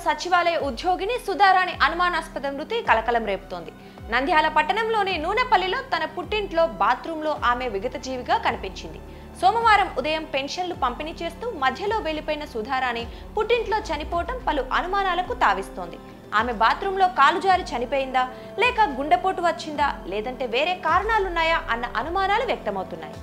సచివాలయ ఉద్యోగిని సుధారాణి అనుమానాస్పద మృతి కలకలం రేపుతోంది నంద్యాల పట్టణంలోని నూనెపల్లిలో తన పుట్టింట్లో బాత్రూంలో ఆమె విగత జీవిగా కనిపించింది సోమవారం ఉదయం పెన్షన్లు పంపిణీ చేస్తూ మధ్యలో వెళ్లిపోయిన సుధారాణి పుట్టింట్లో చనిపోవటం పలు అనుమానాలకు తావిస్తోంది ఆమె బాత్రూంలో కాలు జారి చనిపోయిందా లేక గుండెపోటు వచ్చిందా లేదంటే వేరే కారణాలున్నాయా అన్న అనుమానాలు వ్యక్తమవుతున్నాయి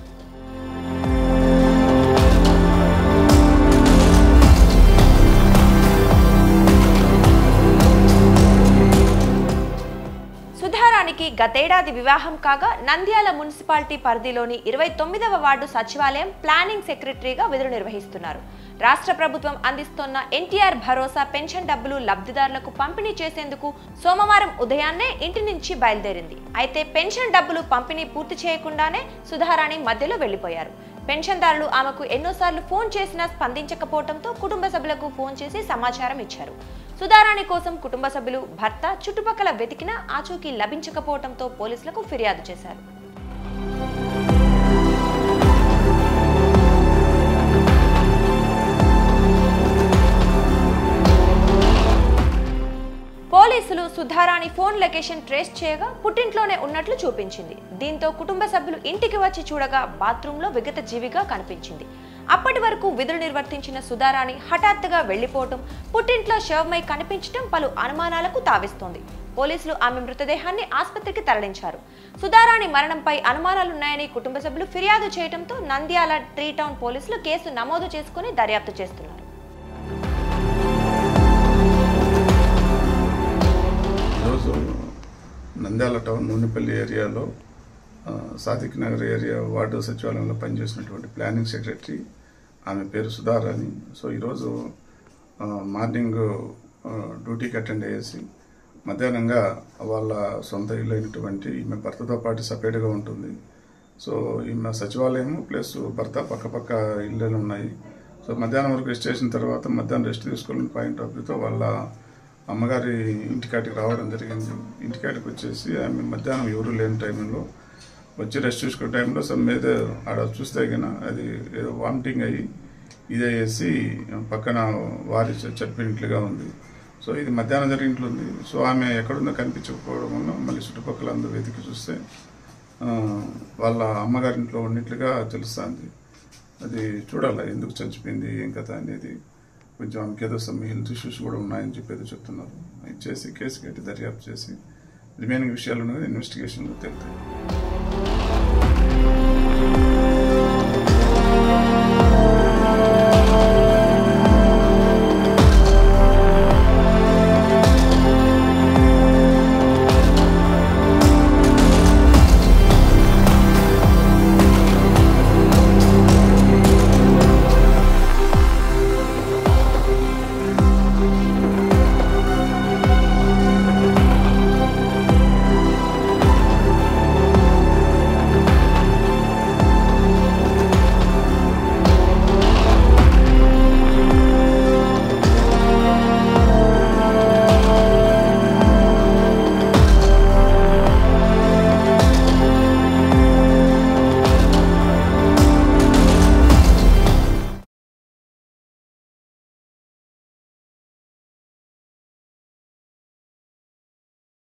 సుధారానికి గతేడాది వివాహం కాగా నంద్యాల మున్సిపాలిటీ పరిధిలోని ఇరవై తొమ్మిదవ వార్డు సచివాలయం ప్లానింగ్ సెక్రటరీగా విధులు నిర్వహిస్తున్నారు రాష్ట్ర ప్రభుత్వం అందిస్తున్న ఎన్టీఆర్ భరోసా పెన్షన్ డబ్బులు లబ్ధిదారులకు పంపిణీ చేసేందుకు సోమవారం ఉదయాన్నే ఇంటి నుంచి బయలుదేరింది అయితే పెన్షన్ డబ్బులు పంపిణీ పూర్తి చేయకుండానే సుధారాణి మధ్యలో వెళ్లిపోయారు పెన్షన్దారులు ఆమెకు ఎన్నోసార్లు ఫోన్ చేసినా స్పందించకపోవడంతో కుటుంబ సభ్యులకు ఫోన్ చేసి సమాచారం ఇచ్చారు సుధారాణి కోసం కుటుంబ సభ్యులు భర్త చుట్టుపక్కల వెతికినా ఆచూకీ లభించకపోవడంతో పోలీసులకు ఫిర్యాదు చేశారు పోలీసులు సుధారాణి ఫోన్ లొకేషన్ ట్రేస్ చేయగా పుట్టింట్లోనే ఉన్నట్లు చూపించింది దీంతో కుటుంబ సభ్యులు ఇంటికి వచ్చి చూడగా బాత్రూంలో విగత జీవిగా కనిపించింది అప్పటి వరకు విధులు నిర్వర్తించిన సుధారాణి హఠాత్తుగా వెళ్లిపోవటం పుట్టింట్లో శవమై కనిపించడం పలు అనుమానాలకు తావిస్తోంది పోలీసులు ఆమె మృతదేహాన్ని ఆసుపత్రికి తరలించారు సుధారాణి మరణంపై అనుమానాలున్నాయని కుటుంబ సభ్యులు ఫిర్యాదు చేయడంతో నంద్యాల త్రీ టౌన్ పోలీసులు కేసు నమోదు చేసుకుని దర్యాప్తు చేస్తున్నారు ఈరోజు నంద్యాల టౌన్ నూనెపల్లి ఏరియాలో ఆ, సాదిక్ నగర్ ఏరియా వార్డు సచివాలయంలో పనిచేసినటువంటి ప్లానింగ్ సెక్రటరీ ఆమె పేరు సుధారాణి సో ఈరోజు ఆ, మార్నింగ్ ఆ, డ్యూటీకి అటెండ్ అయ్యేసి మధ్యాహ్నంగా వాళ్ళ సొంత ఇల్లు అయినటువంటి ఈమె భర్తతో పాటు సపరేట్గా ఉంటుంది సో ఈమె సచివాలయం ప్లస్ భర్త పక్క పక్క ఇళ్ళు ఉన్నాయి సో మధ్యాహ్నం వరకు రెస్ట్ చేసిన తర్వాత మధ్యాహ్నం రెస్ట్ తీసుకోవాలని పాయింట్ ఆఫ్ వ్యూతో వాళ్ళ అమ్మగారి ఇంటికాటికి రావడం జరిగింది ఇంటికాటికి వచ్చేసి ఆమె మధ్యాహ్నం ఎవరు లేని టైంలో వచ్చి రెస్ట్ చూసుకునే టైంలో సమ్ మీద ఆడ చూస్తే కన్నా అది ఏదో వామిటింగ్ అయ్యి ఇదయ్యేసి పక్కన వారి చ- చనిపోయినట్లుగా ఉంది సో ఇది మధ్యాహ్నం జరిగినట్లు ఉంది సో ఆమె ఎక్కడుందో కనిపించకపోవడం వల్ల మళ్ళీ చుట్టుపక్కల అందరూ వెతికి చూస్తే ఆ, వాళ్ళ అమ్మగారింట్లో ఉన్నట్లుగా తెలుస్తుంది అది చూడాలి ఎందుకు చచ్చిపోయింది ఏం కథ అనేది కొంచెం ఆమెకి ఏదో సమ్ హెల్త్ ఇష్యూస్ కూడా ఉన్నాయని చెప్పి ఏదో చెప్తున్నారు ఇది చేసి కేసు కట్టి దర్యాప్తు చేసి రిమైనింగ్ విషయాలు ఉన్నది ఇన్వెస్టిగేషన్లో తెలుతాయి